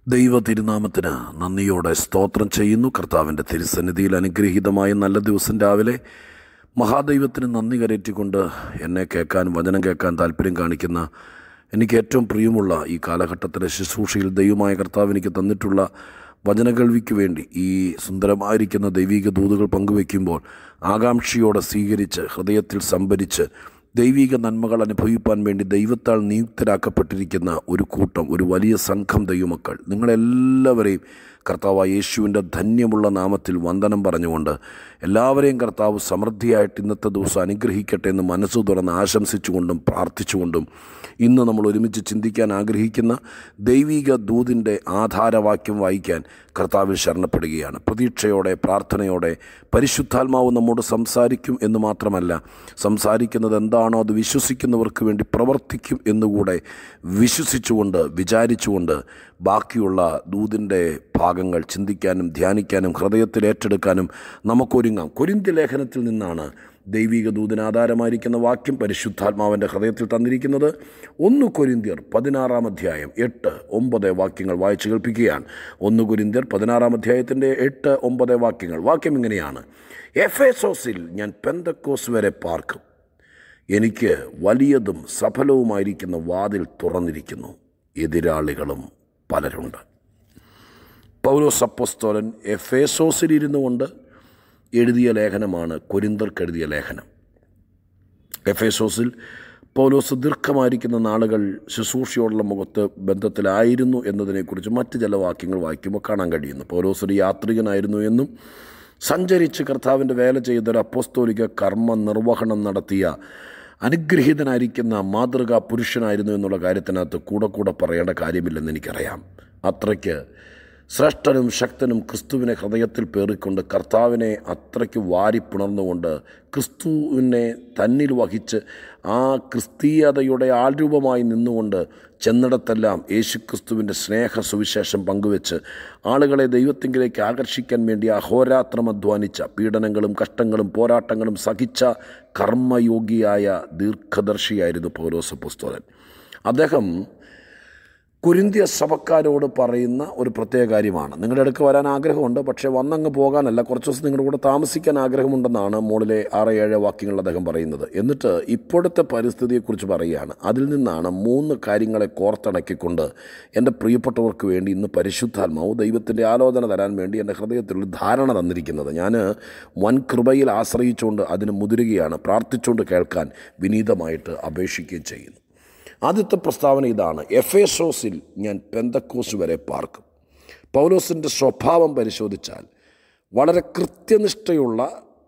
ദൈവ തിരുനാമത്തിന് നന്ദിയോടെ സ്തോത്രം ചെയ്യുന്നു കർത്താവിൻ്റെ തിരുസന്നിധിയിൽ അനുഗ്രഹീതമായ നല്ല ദിവസം രാവിലെ മഹാദൈവത്തിന് നന്ദി കരയറ്റിക്കൊണ്ട് എന്നെ കേൾക്കാൻ വചനം കേൾക്കാൻ താല്പര്യം കാണിക്കുന്ന എനിക്ക് ഏറ്റവും പ്രിയമുള്ള ഈ കാലഘട്ടത്തിലെ ശുശ്രൂഷയിൽ ദൈവമായ കർത്താവ് എനിക്ക് തന്നിട്ടുള്ള വചനകേൾവിക്ക് വേണ്ടി ഈ സുന്ദരമായിരിക്കുന്ന ദൈവിക ദൂതുകൾ പങ്കുവെക്കുമ്പോൾ ആകാംക്ഷയോടെ സ്വീകരിച്ച് ഹൃദയത്തിൽ സംഭരിച്ച് ദൈവിക നന്മകൾ അനുഭവിപ്പാൻ വേണ്ടി ദൈവത്താൽ നിയുക്തരാക്കപ്പെട്ടിരിക്കുന്ന ഒരു കൂട്ടം ഒരു വലിയ സംഘം ദൈവമക്കൾ നിങ്ങളെല്ലാവരെയും കർത്താവ് യേശുവിൻ്റെ ധന്യമുള്ള നാമത്തിൽ വന്ദനം പറഞ്ഞുകൊണ്ട് എല്ലാവരെയും കർത്താവ് സമൃദ്ധിയായിട്ട് ഇന്നത്തെ ദിവസം അനുഗ്രഹിക്കട്ടെ എന്ന് മനസ്സ് തുറന്ന് ആശംസിച്ചുകൊണ്ടും പ്രാർത്ഥിച്ചുകൊണ്ടും ഇന്ന് നമ്മൾ ഒരുമിച്ച് ചിന്തിക്കാൻ ആഗ്രഹിക്കുന്ന ദൈവിക ദൂതിൻ്റെ ആധാരവാക്യം വായിക്കാൻ കർത്താവിൽ ശരണപ്പെടുകയാണ് പ്രതീക്ഷയോടെ പ്രാർത്ഥനയോടെ പരിശുദ്ധാത്മാവ് നമ്മോട് സംസാരിക്കും എന്ന് മാത്രമല്ല സംസാരിക്കുന്നത് എന്താണോ അത് വിശ്വസിക്കുന്നവർക്ക് വേണ്ടി പ്രവർത്തിക്കും എന്നുകൂടെ വിശ്വസിച്ചുകൊണ്ട് വിചാരിച്ചുകൊണ്ട് ബാക്കിയുള്ള ദൂതിൻ്റെ ഭാഗങ്ങൾ ചിന്തിക്കാനും ധ്യാനിക്കാനും ഹൃദയത്തിൽ ഏറ്റെടുക്കാനും നമുക്കൊരുങ്ങാം കൊരിന്ത്യ ലേഖനത്തിൽ നിന്നാണ് ദൈവിക ദൂതിനാധാരമായിരിക്കുന്ന വാക്യം പരിശുദ്ധാത്മാവിൻ്റെ ഹൃദയത്തിൽ തന്നിരിക്കുന്നത് ഒന്ന് കൊരിന്ത്യർ പതിനാറാം അധ്യായം എട്ട് ഒമ്പത് വാക്യങ്ങൾ വായിച്ചു കേൾപ്പിക്കുകയാണ് ഒന്ന് കൊരിന്ത്യർ പതിനാറാം അധ്യായത്തിൻ്റെ എട്ട് ഒമ്പത് വാക്യങ്ങൾ വാക്യം ഇങ്ങനെയാണ് എഫേസോസിൽ ഞാൻ പെന്തക്കോസ് വരെ പാർക്കും എനിക്ക് വലിയതും സഫലവുമായിരിക്കുന്ന വാതിൽ തുറന്നിരിക്കുന്നു എതിരാളികളും പലരുണ്ട് പൗലോസ് അപ്പോസ്തോലൻ എഫേസോസിൽ ഇരുന്നു കൊണ്ട് എഴുതിയ ലേഖനമാണ് കൊരിന്തർക്ക് എഴുതിയ ലേഖനം എഫേസോസിൽ പൗലോസ് ദീർഘമായിരിക്കുന്ന നാളുകൾ ശുശ്രൂഷയോടുള്ള മുഖത്ത് ബന്ധത്തിലായിരുന്നു എന്നതിനെക്കുറിച്ച് മറ്റ് ചില വാക്യങ്ങൾ വായിക്കുമ്പോൾ കാണാൻ കഴിയുന്നു പൗലോസ് ഒരു യാത്രികനായിരുന്നു എന്നും സഞ്ചരിച്ച് കർത്താവിൻ്റെ വേല ചെയ്തൊരു അപ്പോസ്തോലിക കർമ്മ നിർവഹണം നടത്തിയ അനുഗ്രഹീതനായിരിക്കുന്ന മാതൃകാ പുരുഷനായിരുന്നു എന്നുള്ള കാര്യത്തിനകത്ത് കൂടെ കൂടെ പറയേണ്ട കാര്യമില്ലെന്ന് എനിക്കറിയാം അത്രയ്ക്ക് ശ്രേഷ്ഠനും ശക്തനും ക്രിസ്തുവിനെ ഹൃദയത്തിൽ പേറിക്കൊണ്ട് കർത്താവിനെ അത്രയ്ക്ക് വാരിപ്പിണർന്നുകൊണ്ട് ക്രിസ്തുവിനെ തന്നിൽ വഹിച്ച് ആ ക്രിസ്തീയതയുടെ ആൾരൂപമായി നിന്നുകൊണ്ട് ചെന്നിടത്തെല്ലാം യേശുക്രിസ്തുവിൻ്റെ സ്നേഹ സുവിശേഷം പങ്കുവെച്ച് ആളുകളെ ദൈവത്തിങ്കിലേക്ക് ആകർഷിക്കാൻ വേണ്ടി അഹോരാത്രം അധ്വാനിച്ച പീഡനങ്ങളും കഷ്ടങ്ങളും പോരാട്ടങ്ങളും സഹിച്ച കർമ്മയോഗിയായ ദീർഘദർശിയായിരുന്നു പൗലോസ് പുസ്തകൻ അദ്ദേഹം കുരിന്തിയ സഭക്കാരോട് പറയുന്ന ഒരു പ്രത്യേക കാര്യമാണ് നിങ്ങളുടെ അടുക്ക് വരാൻ ആഗ്രഹമുണ്ട് പക്ഷേ വന്നങ്ങ് പോകാനല്ല കുറച്ച് ദിവസം നിങ്ങളുടെ കൂടെ താമസിക്കാൻ ആഗ്രഹമുണ്ടെന്നാണ് മുകളിലെ ആറ് ഏഴ് വാക്യങ്ങൾ അദ്ദേഹം പറയുന്നത് എന്നിട്ട് ഇപ്പോഴത്തെ പരിസ്ഥിതിയെക്കുറിച്ച് പറയുകയാണ് അതിൽ നിന്നാണ് മൂന്ന് കാര്യങ്ങളെ കോർത്തിണക്കിക്കൊണ്ട് എൻ്റെ പ്രിയപ്പെട്ടവർക്ക് വേണ്ടി ഇന്ന് പരിശുദ്ധാത്മാവ് ദൈവത്തിൻ്റെ ആലോചന തരാൻ വേണ്ടി എൻ്റെ ഹൃദയത്തിലൊരു ധാരണ തന്നിരിക്കുന്നത് ഞാൻ വൻ കൃപയിൽ ആശ്രയിച്ചുകൊണ്ട് അതിന് മുതിരുകയാണ് പ്രാർത്ഥിച്ചുകൊണ്ട് കേൾക്കാൻ വിനീതമായിട്ട് അപേക്ഷിക്കുകയും ചെയ്യുന്നു ആദ്യത്തെ പ്രസ്താവന ഇതാണ് എഫേസോസിൽ ഞാൻ പെന്തക്കോസ് വരെ പാർക്കും പൗലോസിൻ്റെ സ്വഭാവം പരിശോധിച്ചാൽ വളരെ കൃത്യനിഷ്ഠയുള്ള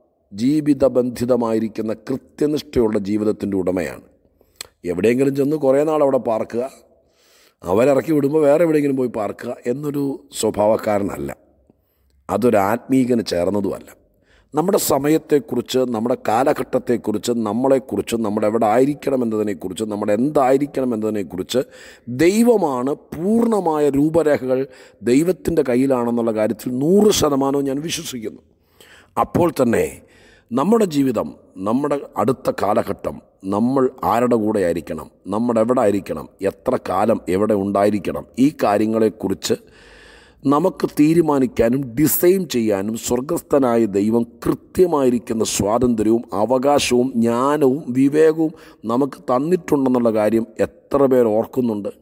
ജീവിതബന്ധിതമായിരിക്കുന്ന കൃത്യനിഷ്ഠയുള്ള ജീവിതത്തിൻ്റെ ഉടമയാണ് എവിടെയെങ്കിലും ചെന്ന് കുറേ നാൾ അവിടെ പാർക്കുക അവരിറക്കി വിടുമ്പോൾ വേറെ എവിടെയെങ്കിലും പോയി പാർക്കുക എന്നൊരു സ്വഭാവക്കാരനല്ല അതൊരു ആത്മീകന് ചേർന്നതുമല്ല നമ്മുടെ സമയത്തെക്കുറിച്ച് നമ്മുടെ കാലഘട്ടത്തെക്കുറിച്ച് നമ്മളെക്കുറിച്ച് നമ്മുടെ എവിടെ ആയിരിക്കണം എന്നതിനെക്കുറിച്ച് നമ്മുടെ എന്തായിരിക്കണം എന്നതിനെക്കുറിച്ച് ദൈവമാണ് പൂർണ്ണമായ രൂപരേഖകൾ ദൈവത്തിൻ്റെ കയ്യിലാണെന്നുള്ള കാര്യത്തിൽ നൂറ് ശതമാനവും ഞാൻ വിശ്വസിക്കുന്നു അപ്പോൾ തന്നെ നമ്മുടെ ജീവിതം നമ്മുടെ അടുത്ത കാലഘട്ടം നമ്മൾ ആരുടെ കൂടെ ആയിരിക്കണം നമ്മുടെ എവിടെ ആയിരിക്കണം എത്ര കാലം എവിടെ ഉണ്ടായിരിക്കണം ഈ കാര്യങ്ങളെക്കുറിച്ച് നമുക്ക് തീരുമാനിക്കാനും ഡിസൈൻ ചെയ്യാനും സ്വർഗസ്ഥനായ ദൈവം കൃത്യമായിരിക്കുന്ന സ്വാതന്ത്ര്യവും അവകാശവും ജ്ഞാനവും വിവേകവും നമുക്ക് തന്നിട്ടുണ്ടെന്നുള്ള കാര്യം എത്ര പേർ ഓർക്കുന്നുണ്ട്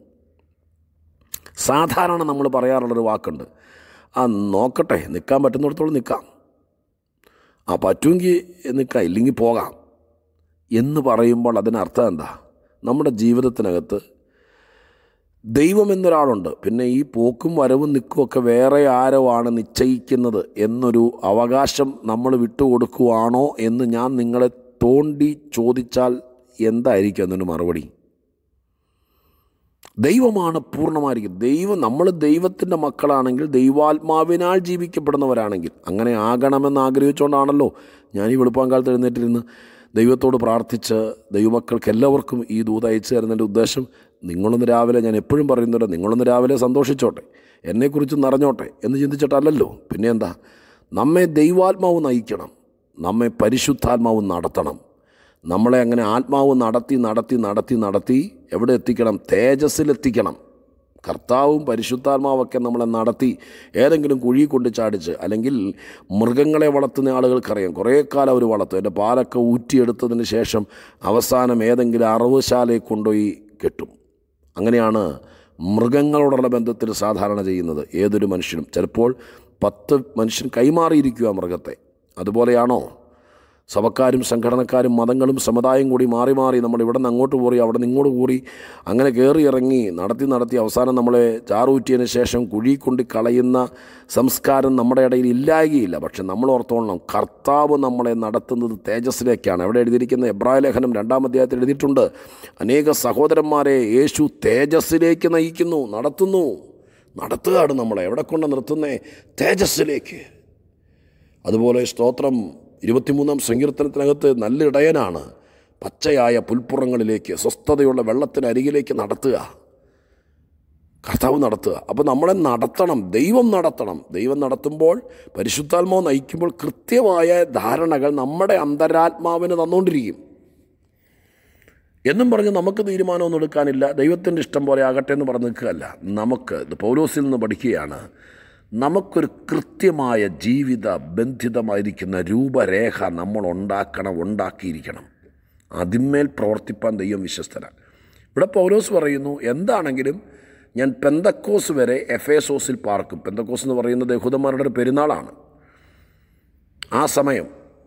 സാധാരണ നമ്മൾ പറയാറുള്ളൊരു വാക്കുണ്ട് ആ നോക്കട്ടെ നിൽക്കാൻ പറ്റുന്നിടത്തോളം നിൽക്കാം ആ പറ്റുമെങ്കിൽ നിൽക്കാം ഇല്ലെങ്കിൽ പോകാം എന്ന് പറയുമ്പോൾ അതിനർത്ഥം എന്താ നമ്മുടെ ജീവിതത്തിനകത്ത് ദൈവം എന്നൊരാളുണ്ട് പിന്നെ ഈ പോക്കും വരവും നിൽക്കുമൊക്കെ വേറെ ആരോ ആണ് നിശ്ചയിക്കുന്നത് എന്നൊരു അവകാശം നമ്മൾ വിട്ടുകൊടുക്കുവാണോ എന്ന് ഞാൻ നിങ്ങളെ തോണ്ടി ചോദിച്ചാൽ എന്തായിരിക്കും എന്നൊരു മറുപടി ദൈവമാണ് പൂർണ്ണമായിരിക്കും ദൈവം നമ്മൾ ദൈവത്തിൻ്റെ മക്കളാണെങ്കിൽ ദൈവാത്മാവിനാൽ ജീവിക്കപ്പെടുന്നവരാണെങ്കിൽ അങ്ങനെ ആകണമെന്ന് ആഗ്രഹിച്ചുകൊണ്ടാണല്ലോ ഞാൻ ഈ വെളുപ്പാങ്കാലത്ത് എഴുന്നേറ്റിരുന്ന് ദൈവത്തോട് പ്രാർത്ഥിച്ച് ദൈവമക്കൾക്ക് എല്ലാവർക്കും ഈ ദൂത് അയച്ചു തരുന്നതിൻ്റെ ഉദ്ദേശം നിങ്ങളൊന്ന് രാവിലെ ഞാൻ എപ്പോഴും പറയുന്നുണ്ട് നിങ്ങളൊന്ന് രാവിലെ സന്തോഷിച്ചോട്ടെ എന്നെക്കുറിച്ച് നിറഞ്ഞോട്ടെ എന്ന് ചിന്തിച്ചിട്ടല്ലല്ലോ പിന്നെ എന്താ നമ്മെ ദൈവാത്മാവ് നയിക്കണം നമ്മെ പരിശുദ്ധാത്മാവ് നടത്തണം നമ്മളെ അങ്ങനെ ആത്മാവ് നടത്തി നടത്തി നടത്തി നടത്തി എവിടെ എത്തിക്കണം തേജസ്സിലെത്തിക്കണം കർത്താവും പരിശുദ്ധാത്മാവൊക്കെ നമ്മളെ നടത്തി ഏതെങ്കിലും കുഴി കൊണ്ട് ചാടിച്ച് അല്ലെങ്കിൽ മൃഗങ്ങളെ വളർത്തുന്ന ആളുകൾക്കറിയാം കുറേ കാലം അവർ വളർത്തും എൻ്റെ പാലൊക്കെ ഊറ്റിയെടുത്തതിന് ശേഷം അവസാനം ഏതെങ്കിലും അറവുശാലയിൽ കൊണ്ടുപോയി കെട്ടും അങ്ങനെയാണ് മൃഗങ്ങളോടുള്ള ബന്ധത്തിൽ സാധാരണ ചെയ്യുന്നത് ഏതൊരു മനുഷ്യനും ചിലപ്പോൾ പത്ത് മനുഷ്യൻ കൈമാറിയിരിക്കുക മൃഗത്തെ അതുപോലെയാണോ സഭക്കാരും സംഘടനക്കാരും മതങ്ങളും സമുദായം കൂടി മാറി മാറി നമ്മൾ ഇവിടെ നിന്ന് അങ്ങോട്ട് കൂറി അവിടെ നിന്ന് ഇങ്ങോട്ട് കൂറി അങ്ങനെ കയറി ഇറങ്ങി നടത്തി നടത്തി അവസാനം നമ്മളെ ചാറൂറ്റിയതിന് ശേഷം കുഴി കൊണ്ട് കളയുന്ന സംസ്കാരം നമ്മുടെ ഇടയിൽ ഇല്ലായകയില്ല പക്ഷെ നമ്മൾ ഓർത്തോളണം കർത്താവ് നമ്മളെ നടത്തുന്നത് തേജസ്സിലേക്കാണ് അവിടെ എഴുതിയിരിക്കുന്ന എബ്രായ ലേഖനം രണ്ടാം അധ്യായത്തിൽ എഴുതിയിട്ടുണ്ട് അനേക സഹോദരന്മാരെ യേശു തേജസ്സിലേക്ക് നയിക്കുന്നു നടത്തുന്നു നടത്തുകയാണ് നമ്മളെ എവിടെ കൊണ്ട് നിർത്തുന്നേ തേജസ്സിലേക്ക് അതുപോലെ സ്തോത്രം ഇരുപത്തിമൂന്നാം സങ്കീർത്തനത്തിനകത്ത് നല്ല ഇടയനാണ് പച്ചയായ പുൽപ്പുറങ്ങളിലേക്ക് സ്വസ്ഥതയുള്ള വെള്ളത്തിന് അരികിലേക്ക് നടത്തുക കർത്താവ് നടത്തുക അപ്പോൾ നമ്മളെ നടത്തണം ദൈവം നടത്തണം ദൈവം നടത്തുമ്പോൾ പരിശുദ്ധാത്മാവ് നയിക്കുമ്പോൾ കൃത്യമായ ധാരണകൾ നമ്മുടെ അന്തരാത്മാവിന് തന്നുകൊണ്ടിരിക്കും എന്നും പറഞ്ഞ് നമുക്ക് തീരുമാനമൊന്നും എടുക്കാനില്ല ദൈവത്തിൻ്റെ ഇഷ്ടം പോലെ ആകട്ടെ എന്ന് പറഞ്ഞ് നിൽക്കുകയല്ല നമുക്ക് ഇത് പൗലോസിൽ നിന്ന് പഠിക്കുകയാണ് നമുക്കൊരു കൃത്യമായ ജീവിത ബന്ധിതമായിരിക്കുന്ന രൂപരേഖ നമ്മൾ ഉണ്ടാക്കണം ഉണ്ടാക്കിയിരിക്കണം അതിന്മേൽ പ്രവർത്തിപ്പാൻ ദൈവം വിശ്വസ്തനാണ് ഇവിടെ പൗലോസ് പറയുന്നു എന്താണെങ്കിലും ഞാൻ പെന്തക്കോസ് വരെ എഫേസോസിൽ പാർക്കും പെന്തക്കോസ് എന്ന് പറയുന്നത് യഹൂദന്മാരുടെ ഒരു പെരുന്നാളാണ് ആ സമയം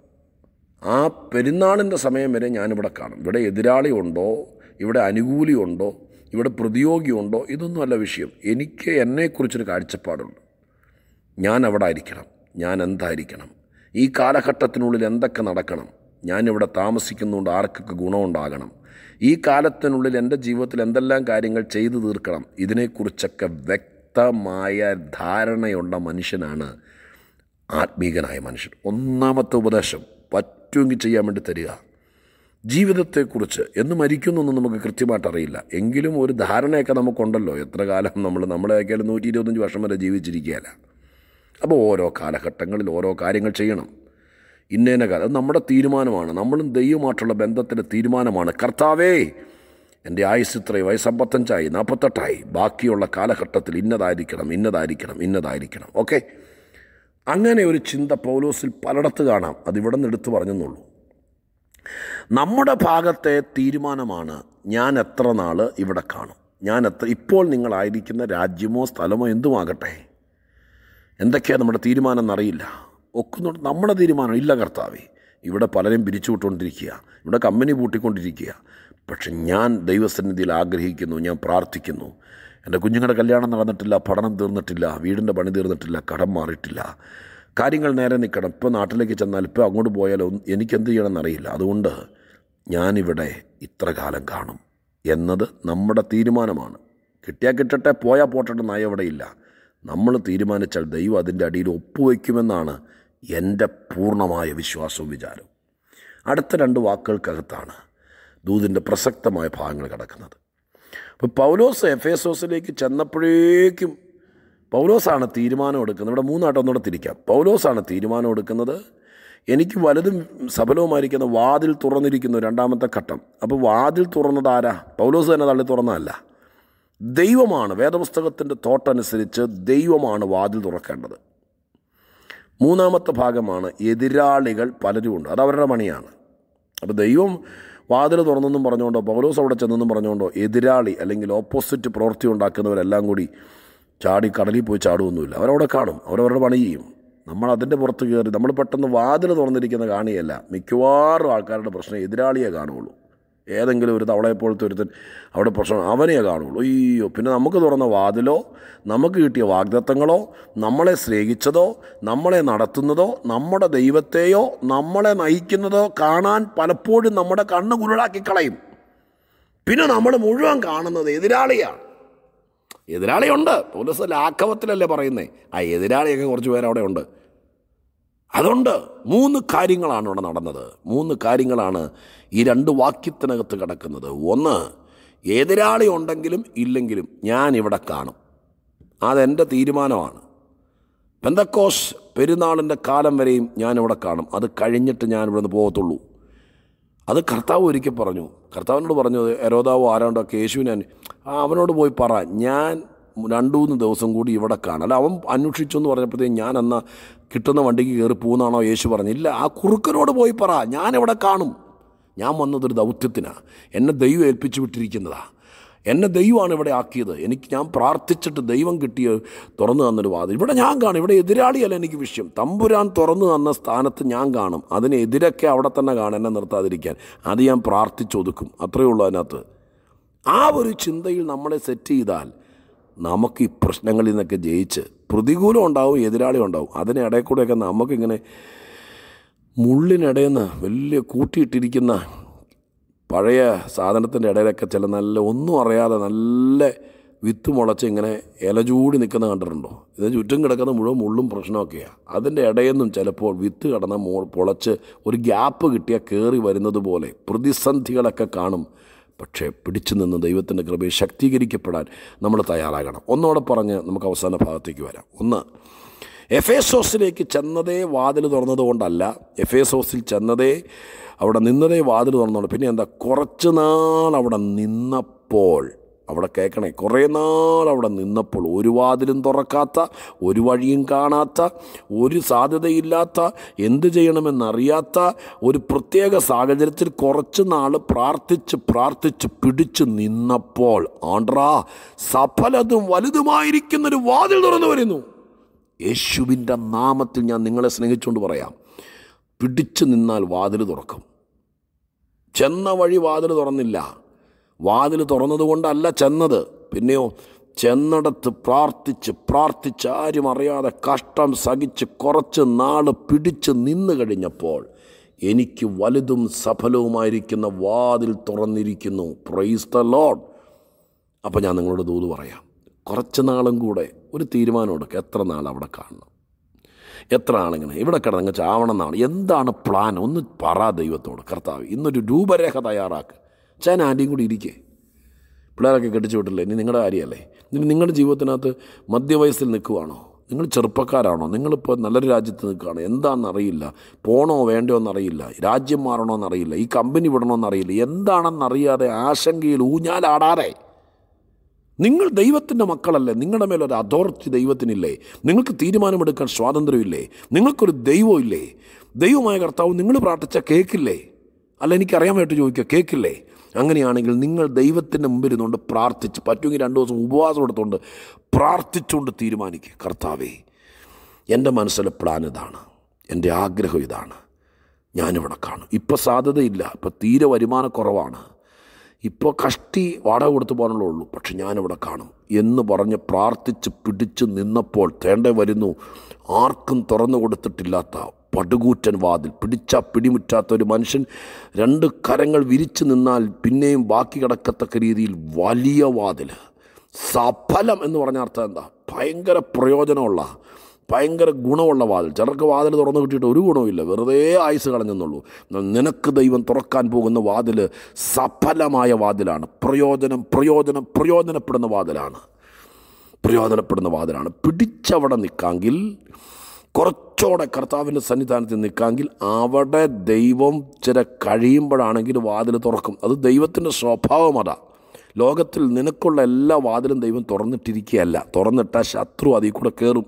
ആ പെരുന്നാളിൻ്റെ സമയം വരെ ഞാനിവിടെ കാണും ഇവിടെ എതിരാളി ഉണ്ടോ ഇവിടെ അനുകൂലി ഉണ്ടോ ഇവിടെ പ്രതിയോഗിയുണ്ടോ ഇതൊന്നുമല്ല വിഷയം എനിക്ക് എന്നെക്കുറിച്ചൊരു കാഴ്ചപ്പാടുണ്ട് ഞാൻ അവിടെ ആയിരിക്കണം ഞാൻ എന്തായിരിക്കണം ഈ കാലഘട്ടത്തിനുള്ളിൽ എന്തൊക്കെ നടക്കണം ഞാനിവിടെ താമസിക്കുന്നുണ്ട് ആർക്കൊക്കെ ഗുണമുണ്ടാകണം ഈ കാലത്തിനുള്ളിൽ എൻ്റെ ജീവിതത്തിൽ എന്തെല്ലാം കാര്യങ്ങൾ ചെയ്തു തീർക്കണം ഇതിനെക്കുറിച്ചൊക്കെ വ്യക്തമായ ധാരണയുള്ള മനുഷ്യനാണ് ആത്മീകനായ മനുഷ്യൻ ഒന്നാമത്തെ ഉപദേശം പറ്റുമെങ്കിൽ ചെയ്യാൻ വേണ്ടി തരിക ജീവിതത്തെക്കുറിച്ച് എന്ന് മരിക്കുന്നൊന്നും നമുക്ക് കൃത്യമായിട്ട് അറിയില്ല എങ്കിലും ഒരു ധാരണയൊക്കെ നമുക്കുണ്ടല്ലോ എത്ര കാലം നമ്മൾ നമ്മളെയൊക്കെ നൂറ്റി ഇരുപത്തഞ്ച് വർഷം വരെ ജീവിച്ചിരിക്കുകയല്ല അപ്പോൾ ഓരോ കാലഘട്ടങ്ങളിൽ ഓരോ കാര്യങ്ങൾ ചെയ്യണം ഇന്നേന കാലം അത് നമ്മുടെ തീരുമാനമാണ് നമ്മളും ദൈവമായിട്ടുള്ള ബന്ധത്തിൻ്റെ തീരുമാനമാണ് കർത്താവേ എൻ്റെ ആയുസ് ഇത്രയും വയസ്സ് അമ്പത്തഞ്ചായി നാൽപ്പത്തെട്ടായി ബാക്കിയുള്ള കാലഘട്ടത്തിൽ ഇന്നതായിരിക്കണം ഇന്നതായിരിക്കണം ഇന്നതായിരിക്കണം ഓക്കെ അങ്ങനെ ഒരു ചിന്ത പൗലോസിൽ പലയിടത്ത് കാണാം അതിവിടെ നിന്ന് എടുത്തു പറഞ്ഞെന്നുള്ളൂ നമ്മുടെ ഭാഗത്തെ തീരുമാനമാണ് ഞാൻ എത്ര നാൾ ഇവിടെ കാണും ഞാൻ എത്ര ഇപ്പോൾ നിങ്ങളായിരിക്കുന്ന രാജ്യമോ സ്ഥലമോ എന്തുമാകട്ടെ എന്തൊക്കെയാണ് നമ്മുടെ തീരുമാനം എന്നറിയില്ല ഒക്കുന്നുണ്ട് നമ്മുടെ തീരുമാനം ഇല്ല കർത്താവേ ഇവിടെ പലരും പിരിച്ചുവിട്ടുകൊണ്ടിരിക്കുക ഇവിടെ കമ്പനി പൂട്ടിക്കൊണ്ടിരിക്കുക പക്ഷെ ഞാൻ ദൈവസന്നിധിയിൽ ആഗ്രഹിക്കുന്നു ഞാൻ പ്രാർത്ഥിക്കുന്നു എൻ്റെ കുഞ്ഞുങ്ങളുടെ കല്യാണം നടന്നിട്ടില്ല പഠനം തീർന്നിട്ടില്ല വീടിൻ്റെ പണി തീർന്നിട്ടില്ല കടം മാറിയിട്ടില്ല കാര്യങ്ങൾ നേരെ നിൽക്കണം ഇപ്പോൾ നാട്ടിലേക്ക് ചെന്നാൽ ഇപ്പോൾ അങ്ങോട്ട് പോയാലോ എനിക്കെന്ത് ചെയ്യണമെന്നറിയില്ല അതുകൊണ്ട് ഞാനിവിടെ ഇത്ര കാലം കാണും എന്നത് നമ്മുടെ തീരുമാനമാണ് കിട്ടിയാൽ കിട്ടട്ടെ പോയാൽ പോട്ടെ നയം അവിടെയില്ല നമ്മൾ തീരുമാനിച്ചാൽ ദൈവം അതിൻ്റെ അടിയിൽ ഒപ്പുവയ്ക്കുമെന്നാണ് എൻ്റെ പൂർണ്ണമായ വിശ്വാസവും വിചാരവും അടുത്ത രണ്ട് വാക്കുകൾക്കകത്താണ് ദൂതിൻ്റെ പ്രസക്തമായ ഭാഗങ്ങൾ കിടക്കുന്നത് അപ്പോൾ പൗലോസ് എഫേസോസിലേക്ക് ചെന്നപ്പോഴേക്കും പൗലോസാണ് തീരുമാനം എടുക്കുന്നത് ഇവിടെ മൂന്നായിട്ട് ഒന്നുകൂടെ തിരിക്കാം പൗലോസാണ് തീരുമാനം എടുക്കുന്നത് എനിക്ക് വലുതും സഫലവുമായിരിക്കുന്ന വാതിൽ തുറന്നിരിക്കുന്നു രണ്ടാമത്തെ ഘട്ടം അപ്പോൾ വാതിൽ തുറന്നത് ആരാ പൗലോസ് തന്നെ തള്ളി തുറന്നതല്ല ദൈവമാണ് വേദപുസ്തകത്തിൻ്റെ തോട്ടനുസരിച്ച് ദൈവമാണ് വാതിൽ തുറക്കേണ്ടത് മൂന്നാമത്തെ ഭാഗമാണ് എതിരാളികൾ പലരുമുണ്ട് അത് അവരുടെ പണിയാണ് അപ്പോൾ ദൈവം വാതിൽ തുറന്നെന്നും പറഞ്ഞുകൊണ്ടോ പൗലോസ് അവിടെ ചെന്നെന്നും പറഞ്ഞുകൊണ്ടോ എതിരാളി അല്ലെങ്കിൽ ഓപ്പോസിറ്റ് പ്രവൃത്തി ഉണ്ടാക്കുന്നവരെല്ലാം കൂടി ചാടി കടലിൽ പോയി ചാടുമൊന്നുമില്ല അവരവിടെ കാണും അവരവരുടെ പണി ചെയ്യും നമ്മൾ അതിൻ്റെ പുറത്ത് കയറി നമ്മൾ പെട്ടെന്ന് വാതിൽ തുറന്നിരിക്കുന്ന കാണിയല്ല മിക്കവാറും ആൾക്കാരുടെ പ്രശ്നം എതിരാളിയെ കാണുകയുള്ളൂ ഏതെങ്കിലും ഒരു തവളയെപ്പോലത്തെ ഒരുത്തൻ അവിടെ പ്രശ്നം അവനെയേ കാണുള്ളൂ അയ്യോ പിന്നെ നമുക്ക് തുറന്ന വാതിലോ നമുക്ക് കിട്ടിയ വാഗ്ദത്തങ്ങളോ നമ്മളെ സ്നേഹിച്ചതോ നമ്മളെ നടത്തുന്നതോ നമ്മുടെ ദൈവത്തെയോ നമ്മളെ നയിക്കുന്നതോ കാണാൻ പലപ്പോഴും നമ്മുടെ കണ്ണ് കുരുളാക്കി കളയും പിന്നെ നമ്മൾ മുഴുവൻ കാണുന്നത് എതിരാളിയാണ് എതിരാളിയുണ്ട് പോലീസ് ലാഘവത്തിലല്ലേ പറയുന്നേ ആ എതിരാളിയൊക്കെ കുറച്ച് പേര് അവിടെ ഉണ്ട് അതുകൊണ്ട് മൂന്ന് കാര്യങ്ങളാണ് ഇവിടെ നടന്നത് മൂന്ന് കാര്യങ്ങളാണ് ഈ രണ്ട് വാക്യത്തിനകത്ത് കിടക്കുന്നത് ഒന്ന് എതിരാളി ഉണ്ടെങ്കിലും ഇല്ലെങ്കിലും ഞാൻ ഇവിടെ കാണും അതെൻ്റെ തീരുമാനമാണ് പെന്തക്കോസ് പെരുന്നാളിൻ്റെ കാലം വരെയും ഞാനിവിടെ കാണും അത് കഴിഞ്ഞിട്ട് ഞാൻ ഇവിടുന്ന് പോകത്തുള്ളൂ അത് കർത്താവ് ഒരിക്കൽ പറഞ്ഞു കർത്താവിനോട് പറഞ്ഞു എരോദാവോ ആരാണ്ടൊക്കെ യേശുവിനെ അവനോട് പോയി പറ ഞാൻ രണ്ടു മൂന്ന് ദിവസം കൂടി ഇവിടെ കാണാം അല്ല അവൻ അന്വേഷിച്ചു എന്ന് പറഞ്ഞപ്പോഴത്തേക്കും ഞാൻ എന്നാ കിട്ടുന്ന വണ്ടിക്ക് കയറി പോകുന്നാണോ യേശു പറഞ്ഞില്ല ആ കുറുക്കനോട് പോയി പറ ഞാൻ ഇവിടെ കാണും ഞാൻ വന്നതൊരു ദൗത്യത്തിനാണ് എന്നെ ദൈവം ഏൽപ്പിച്ചു വിട്ടിരിക്കുന്നതാണ് എന്നെ ദൈവമാണ് ഇവിടെ ആക്കിയത് എനിക്ക് ഞാൻ പ്രാർത്ഥിച്ചിട്ട് ദൈവം കിട്ടിയ തുറന്നു തന്നൊരു വാദം ഇവിടെ ഞാൻ കാണും ഇവിടെ എതിരാളിയല്ല എനിക്ക് വിഷയം തമ്പുരാൻ തുറന്നു തന്ന സ്ഥാനത്ത് ഞാൻ കാണും അതിനെതിരൊക്കെ അവിടെ തന്നെ കാണും എന്നെ നിർത്താതിരിക്കാൻ അത് ഞാൻ പ്രാർത്ഥിച്ചൊതുക്കും അത്രയേ ഉള്ളൂ അതിനകത്ത് ആ ഒരു ചിന്തയിൽ നമ്മളെ സെറ്റ് ചെയ്താൽ നമുക്ക് ഈ പ്രശ്നങ്ങളിൽ നിന്നൊക്കെ ജയിച്ച് പ്രതികൂലം ഉണ്ടാവും എതിരാളി ഉണ്ടാവും അതിനിടയിൽ കൂടെയൊക്കെ നമുക്കിങ്ങനെ മുള്ളിനിടയിൽ നിന്ന് വലിയ കൂട്ടിയിട്ടിരിക്കുന്ന പഴയ സാധനത്തിൻ്റെ ഇടയിലൊക്കെ ചില നല്ല ഒന്നും അറിയാതെ നല്ല വിത്ത് മുളച്ച് ഇങ്ങനെ ഇല ചൂടി നിൽക്കുന്ന കണ്ടിട്ടുണ്ടോ ഇതിന് ചുറ്റും കിടക്കുന്ന മുഴുവൻ മുള്ളും പ്രശ്നമൊക്കെയാണ് അതിൻ്റെ ഇടയിൽ നിന്നും ചിലപ്പോൾ വിത്ത് കടന്ന മോ പൊളച്ച് ഒരു ഗ്യാപ്പ് കിട്ടിയാൽ കയറി വരുന്നത് പോലെ പ്രതിസന്ധികളൊക്കെ കാണും പക്ഷേ പിടിച്ചു നിന്ന് ദൈവത്തിൻ്റെ കൃപയെ ശക്തീകരിക്കപ്പെടാൻ നമ്മൾ തയ്യാറാകണം ഒന്നോടെ പറഞ്ഞ് നമുക്ക് അവസാന ഭാഗത്തേക്ക് വരാം ഒന്ന് എഫേസോസിലേക്ക് ചെന്നതേ വാതിൽ തുറന്നതുകൊണ്ടല്ല എഫേസോസിൽ ചെന്നതേ അവിടെ നിന്നതേ വാതിൽ തുറന്നുകൊണ്ട് പിന്നെ എന്താ കുറച്ച് നാൾ അവിടെ നിന്നപ്പോൾ അവിടെ കേൾക്കണേ കുറേ നാൾ അവിടെ നിന്നപ്പോൾ ഒരു വാതിലും തുറക്കാത്ത ഒരു വഴിയും കാണാത്ത ഒരു സാധ്യതയില്ലാത്ത എന്ത് ചെയ്യണമെന്നറിയാത്ത ഒരു പ്രത്യേക സാഹചര്യത്തിൽ കുറച്ച് നാൾ പ്രാർത്ഥിച്ച് പ്രാർത്ഥിച്ച് പിടിച്ച് നിന്നപ്പോൾ ആണ്ട്രാ സഫലതും വലുതുമായിരിക്കുന്നൊരു വാതിൽ തുറന്നു വരുന്നു യേശുവിൻ്റെ നാമത്തിൽ ഞാൻ നിങ്ങളെ സ്നേഹിച്ചുകൊണ്ട് പറയാം പിടിച്ചു നിന്നാൽ വാതിൽ തുറക്കും ചെന്ന വഴി വാതിൽ തുറന്നില്ല വാതിൽ തുറന്നതുകൊണ്ടല്ല ചെന്നത് പിന്നെയോ ചെന്നിടത്ത് പ്രാർത്ഥിച്ച് പ്രാർത്ഥിച്ച് ആരും അറിയാതെ കഷ്ടം സഹിച്ച് കുറച്ച് നാൾ പിടിച്ച് നിന്ന് കഴിഞ്ഞപ്പോൾ എനിക്ക് വലുതും സഫലവുമായിരിക്കുന്ന വാതിൽ തുറന്നിരിക്കുന്നു പ്രൈസ് ദ ലോഡ് അപ്പോൾ ഞാൻ നിങ്ങളോട് ദൂത് പറയാം കുറച്ച് നാളും കൂടെ ഒരു തീരുമാനം എടുക്കുക എത്ര നാൾ അവിടെ കാണണം എത്ര ആളിങ്ങനെ ഇവിടെ കിടന്നങ്ങ് ചാവണം എന്നാണ് എന്താണ് പ്ലാൻ ഒന്ന് പറ ദൈവത്തോട് കർത്താവ് ഇന്നൊരു രൂപരേഖ തയ്യാറാക്ക് ചേന ആൻറ്റിയും കൂടി ഇരിക്കേ പിള്ളേരൊക്കെ കെട്ടിച്ചു വിട്ടില്ലേ ഇനി നിങ്ങളുടെ കാര്യമല്ലേ ഇനി നിങ്ങളുടെ ജീവിതത്തിനകത്ത് മധ്യവയസ്സിൽ നിൽക്കുവാണോ നിങ്ങൾ ചെറുപ്പക്കാരാണോ നിങ്ങളിപ്പോൾ നല്ലൊരു രാജ്യത്ത് നിൽക്കുകയാണോ എന്താണെന്ന് അറിയില്ല പോണോ വേണ്ടോ എന്നറിയില്ല രാജ്യം മാറണോ എന്നറിയില്ല ഈ കമ്പനി വിടണോ എന്നറിയില്ല എന്താണെന്നറിയാതെ ആശങ്കയിൽ ഊഞ്ഞാലാടാതെ നിങ്ങൾ ദൈവത്തിൻ്റെ മക്കളല്ലേ നിങ്ങളുടെ മേലൊരു അതോറിറ്റി ദൈവത്തിനില്ലേ നിങ്ങൾക്ക് തീരുമാനമെടുക്കാൻ സ്വാതന്ത്ര്യമില്ലേ നിങ്ങൾക്കൊരു ദൈവമില്ലേ ദൈവമായ കർത്താവ് നിങ്ങൾ പ്രാർത്ഥിച്ച കേൾക്കില്ലേ അല്ല എനിക്കറിയാൻ വേണ്ടി ചോദിക്കുക കേൾക്കില്ലേ അങ്ങനെയാണെങ്കിൽ നിങ്ങൾ ദൈവത്തിൻ്റെ മുമ്പിൽ ഇരുന്നുകൊണ്ട് പ്രാർത്ഥിച്ച് പറ്റുമെങ്കിൽ രണ്ട് ദിവസം ഉപവാസം എടുത്തുകൊണ്ട് പ്രാർത്ഥിച്ചുകൊണ്ട് തീരുമാനിക്കുക കർത്താവേ എൻ്റെ മനസ്സിലെ പ്ലാൻ ഇതാണ് എൻ്റെ ആഗ്രഹം ഇതാണ് ഞാനിവിടെ കാണും ഇപ്പോൾ സാധ്യതയില്ല ഇപ്പോൾ തീരെ വരുമാനക്കുറവാണ് ഇപ്പോൾ കഷ്ടി വാടക കൊടുത്തു പോകാനുള്ള ഉള്ളൂ പക്ഷെ ഞാനിവിടെ കാണും എന്ന് പറഞ്ഞ് പ്രാർത്ഥിച്ച് പിടിച്ച് നിന്നപ്പോൾ തേണ്ട വരുന്നു ആർക്കും തുറന്നു കൊടുത്തിട്ടില്ലാത്ത പടുകൂറ്റൻ വാതിൽ പിടിച്ച പിടിമുറ്റാത്ത ഒരു മനുഷ്യൻ രണ്ട് കരങ്ങൾ വിരിച്ചു നിന്നാൽ പിന്നെയും ബാക്കി കിടക്കത്തക്ക രീതിയിൽ വലിയ വാതിൽ സഫലം എന്ന് പറഞ്ഞ അർത്ഥം എന്താ ഭയങ്കര പ്രയോജനമുള്ള ഭയങ്കര ഗുണമുള്ള വാതിൽ ചിലർക്ക് വാതിൽ തുറന്നു കിട്ടിയിട്ട് ഒരു ഗുണവുമില്ല വെറുതെ ആയുസ് കളഞ്ഞെന്നുള്ളൂ എന്നാൽ നിനക്ക് ദൈവം തുറക്കാൻ പോകുന്ന വാതിൽ സഫലമായ വാതിലാണ് പ്രയോജനം പ്രയോജനം പ്രയോജനപ്പെടുന്ന വാതിലാണ് പ്രയോജനപ്പെടുന്ന വാതിലാണ് പിടിച്ചവിടെ നിൽക്കാമെങ്കിൽ കുറച്ചുകൂടെ കർത്താവിൻ്റെ സന്നിധാനത്തിൽ നിൽക്കാമെങ്കിൽ അവിടെ ദൈവം ചില കഴിയുമ്പോഴാണെങ്കിൽ വാതിൽ തുറക്കും അത് ദൈവത്തിൻ്റെ സ്വഭാവം അതാ ലോകത്തിൽ നിനക്കുള്ള എല്ലാ വാതിലും ദൈവം തുറന്നിട്ടിരിക്കുകയല്ല തുറന്നിട്ടാൽ ശത്രു അതിൽ കൂടെ കയറും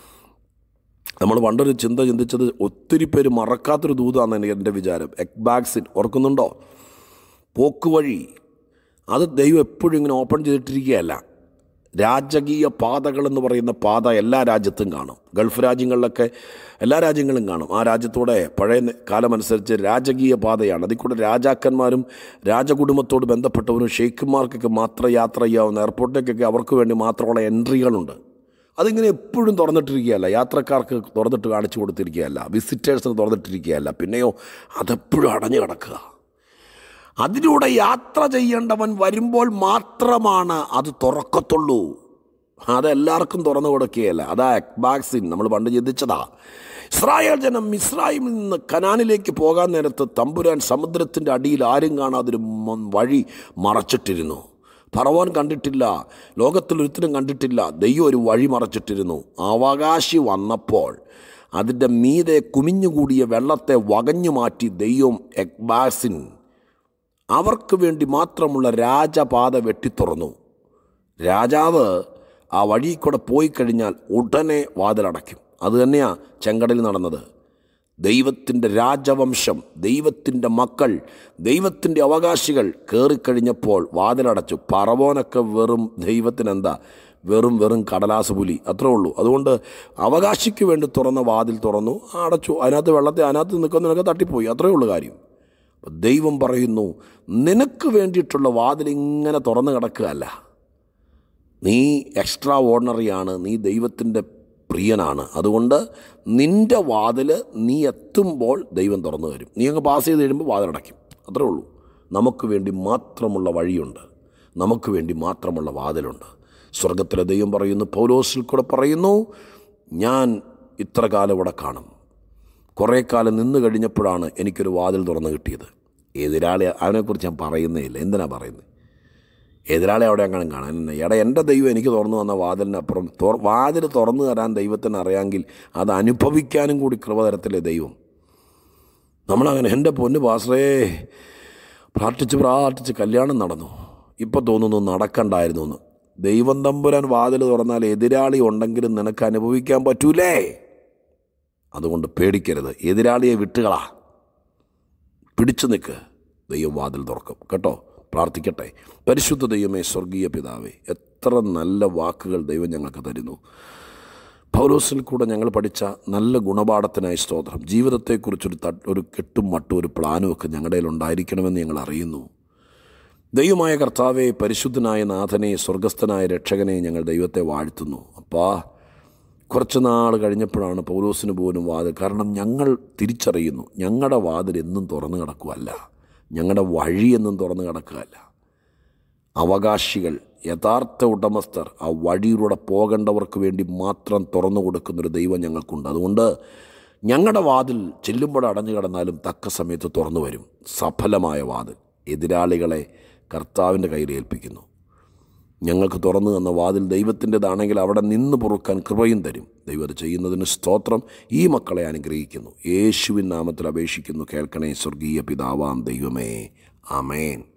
നമ്മൾ പണ്ടൊരു ചിന്ത ചിന്തിച്ചത് ഒത്തിരി പേര് മറക്കാത്തൊരു ദൂതാന്ന് എനിക്ക് എൻ്റെ വിചാരം എക്ബാക്സിൻ ഓർക്കുന്നുണ്ടോ പോക്കുവഴി അത് ദൈവം എപ്പോഴും ഇങ്ങനെ ഓപ്പൺ ചെയ്തിട്ടിരിക്കുകയല്ല രാജകീയ പാതകൾ എന്ന് പറയുന്ന പാത എല്ലാ രാജ്യത്തും കാണും ഗൾഫ് രാജ്യങ്ങളിലൊക്കെ എല്ലാ രാജ്യങ്ങളും കാണും ആ രാജ്യത്തൂടെ പഴയ കാലമനുസരിച്ച് രാജകീയ പാതയാണ് അതിൽ കൂടെ രാജാക്കന്മാരും രാജകുടുംബത്തോട് ബന്ധപ്പെട്ടവരും ഷെയ്ഖുമാർക്കൊക്കെ മാത്രം യാത്ര ചെയ്യാവുന്ന എയർപോർട്ടിലേക്കൊക്കെ അവർക്ക് വേണ്ടി മാത്രമുള്ള എൻട്രികളുണ്ട് അതിങ്ങനെ എപ്പോഴും തുറന്നിട്ടിരിക്കുകയല്ല യാത്രക്കാർക്ക് തുറന്നിട്ട് കാണിച്ചു കൊടുത്തിരിക്കുകയല്ല വിസിറ്റേഴ്സിന് തുറന്നിട്ടിരിക്കുകയല്ല പിന്നെയോ അതെപ്പോഴും അടഞ്ഞു കിടക്കുക അതിലൂടെ യാത്ര ചെയ്യേണ്ടവൻ വരുമ്പോൾ മാത്രമാണ് അത് തുറക്കത്തുള്ളൂ അതെല്ലാവർക്കും തുറന്നു കൊടുക്കുകയല്ല അതാ എക്ബാക്സിൻ നമ്മൾ പണ്ട് ചിന്തിച്ചതാ ഇസ്രായേൽ ജനം ഇസ്രായേലിൽ നിന്ന് കനാനിലേക്ക് പോകാൻ നേരത്ത് തമ്പുരാൻ സമുദ്രത്തിൻ്റെ അടിയിൽ ആരും കാണാതൊരു വഴി മറച്ചിട്ടിരുന്നു ഫറവോൻ കണ്ടിട്ടില്ല ലോകത്തിൽ ഒരുത്തരും കണ്ടിട്ടില്ല ദൈവം ഒരു വഴി മറച്ചിട്ടിരുന്നു അവകാശി വന്നപ്പോൾ അതിൻ്റെ മീതെ കുമിഞ്ഞുകൂടിയ വെള്ളത്തെ വകഞ്ഞു മാറ്റി ദൈവം എക്ബാസിൻ അവർക്ക് വേണ്ടി മാത്രമുള്ള രാജപാത വെട്ടിത്തുറന്നു രാജാവ് ആ വഴി കൂടെ പോയി കഴിഞ്ഞാൽ ഉടനെ വാതിലടയ്ക്കും അതുതന്നെയാണ് ചെങ്കടലിൽ നടന്നത് ദൈവത്തിൻ്റെ രാജവംശം ദൈവത്തിൻ്റെ മക്കൾ ദൈവത്തിൻ്റെ അവകാശികൾ കയറിക്കഴിഞ്ഞപ്പോൾ വാതിലടച്ചു പറവോനൊക്കെ വെറും ദൈവത്തിനെന്താ വെറും വെറും കടലാസ് പുലി അത്രേ ഉള്ളൂ അതുകൊണ്ട് അവകാശിക്ക് വേണ്ടി തുറന്ന വാതിൽ തുറന്നു അടച്ചു അതിനകത്ത് വെള്ളത്തിൽ അതിനകത്ത് നിൽക്കുന്നതിനൊക്കെ തട്ടിപ്പോയി അത്രേ ഉള്ളൂ കാര്യം അപ്പോൾ ദൈവം പറയുന്നു നിനക്ക് വേണ്ടിയിട്ടുള്ള വാതിൽ ഇങ്ങനെ തുറന്നു കിടക്കുകയല്ല നീ എക്സ്ട്രാ ഓർഡിനറിയാണ് നീ ദൈവത്തിൻ്റെ പ്രിയനാണ് അതുകൊണ്ട് നിൻ്റെ വാതിൽ നീ എത്തുമ്പോൾ ദൈവം തുറന്നു തരും നീ അങ്ങ് പാസ് ചെയ്ത് കഴിയുമ്പോൾ വാതിലടയ്ക്കും അത്രേ ഉള്ളൂ നമുക്ക് വേണ്ടി മാത്രമുള്ള വഴിയുണ്ട് നമുക്ക് വേണ്ടി മാത്രമുള്ള വാതിലുണ്ട് സ്വർഗത്തിലെ ദൈവം പറയുന്നു പൗലോസിൽ കൂടെ പറയുന്നു ഞാൻ ഇത്ര കാലം ഇവിടെ കാണും കുറേ കാലം നിന്ന് കഴിഞ്ഞപ്പോഴാണ് എനിക്കൊരു വാതിൽ തുറന്ന് കിട്ടിയത് എതിരാളി അതിനെക്കുറിച്ച് ഞാൻ പറയുന്നേ ഇല്ല എന്തിനാ പറയുന്നത് എതിരാളി അവിടെ അങ്ങനെ കാണാൻ എടാ എൻ്റെ ദൈവം എനിക്ക് തുറന്നു വന്ന വാതിലിനപ്പുറം തുറ വാതിൽ തുറന്നു തരാൻ ദൈവത്തിന് അറിയാമെങ്കിൽ അത് അനുഭവിക്കാനും കൂടി കൃപ തരത്തില്ലേ ദൈവം നമ്മളങ്ങനെ എൻ്റെ പൊന്ന് പാസറേ പ്രാർത്ഥിച്ച് പ്രാർത്ഥിച്ച് കല്യാണം നടന്നു ഇപ്പോൾ തോന്നുന്നു നടക്കണ്ടായിരുന്നു എന്ന് ദൈവം തമ്പുരാൻ വാതിൽ തുറന്നാൽ എതിരാളി ഉണ്ടെങ്കിലും നിനക്ക് അനുഭവിക്കാൻ പറ്റൂലേ അതുകൊണ്ട് പേടിക്കരുത് എതിരാളിയെ വിട്ടുകളാ പിടിച്ചു നിൽക്ക് ദൈവം വാതിൽ തുറക്കും കേട്ടോ പ്രാർത്ഥിക്കട്ടെ പരിശുദ്ധ ദൈവമേ സ്വർഗീയ പിതാവേ എത്ര നല്ല വാക്കുകൾ ദൈവം ഞങ്ങൾക്ക് തരുന്നു പൗലോസിൽ കൂടെ ഞങ്ങൾ പഠിച്ച നല്ല ഗുണപാഠത്തിനായി സ്തോത്രം ജീവിതത്തെക്കുറിച്ചൊരു ത ഒരു കെട്ടും മട്ടും ഒരു പ്ലാനും ഒക്കെ ഞങ്ങളുടെ ഉണ്ടായിരിക്കണമെന്ന് ഞങ്ങൾ അറിയുന്നു ദൈവമായ കർത്താവെ പരിശുദ്ധനായ നാഥനെ സ്വർഗസ്ഥനായ രക്ഷകനെ ഞങ്ങൾ ദൈവത്തെ വാഴ്ത്തുന്നു അപ്പാ കുറച്ച് നാൾ കഴിഞ്ഞപ്പോഴാണ് പൗലോസിന് പോലും വാതിൽ കാരണം ഞങ്ങൾ തിരിച്ചറിയുന്നു ഞങ്ങളുടെ വാതിൽ എന്നും തുറന്നു കിടക്കുകയല്ല ഞങ്ങളുടെ വഴി എന്നും തുറന്നു കിടക്കുകയല്ല അവകാശികൾ യഥാർത്ഥ ഉടമസ്ഥർ ആ വഴിയിലൂടെ പോകേണ്ടവർക്ക് വേണ്ടി മാത്രം തുറന്നു കൊടുക്കുന്നൊരു ദൈവം ഞങ്ങൾക്കുണ്ട് അതുകൊണ്ട് ഞങ്ങളുടെ വാതിൽ ചെല്ലുമ്പോൾ അടഞ്ഞു കിടന്നാലും തക്ക സമയത്ത് തുറന്നു വരും സഫലമായ വാതിൽ എതിരാളികളെ കർത്താവിൻ്റെ കയ്യിൽ ഏൽപ്പിക്കുന്നു ഞങ്ങൾക്ക് തുറന്നു തന്ന വാതിൽ ദൈവത്തിൻ്റെതാണെങ്കിൽ അവിടെ നിന്ന് പൊറുക്കാൻ കൃപയും തരും ദൈവം അത് ചെയ്യുന്നതിന് സ്തോത്രം ഈ മക്കളെ അനുഗ്രഹിക്കുന്നു യേശുവിൻ നാമത്തിൽ അപേക്ഷിക്കുന്നു കേൾക്കണേ സ്വർഗീയ പിതാവാം ദൈവമേ ആമേൻ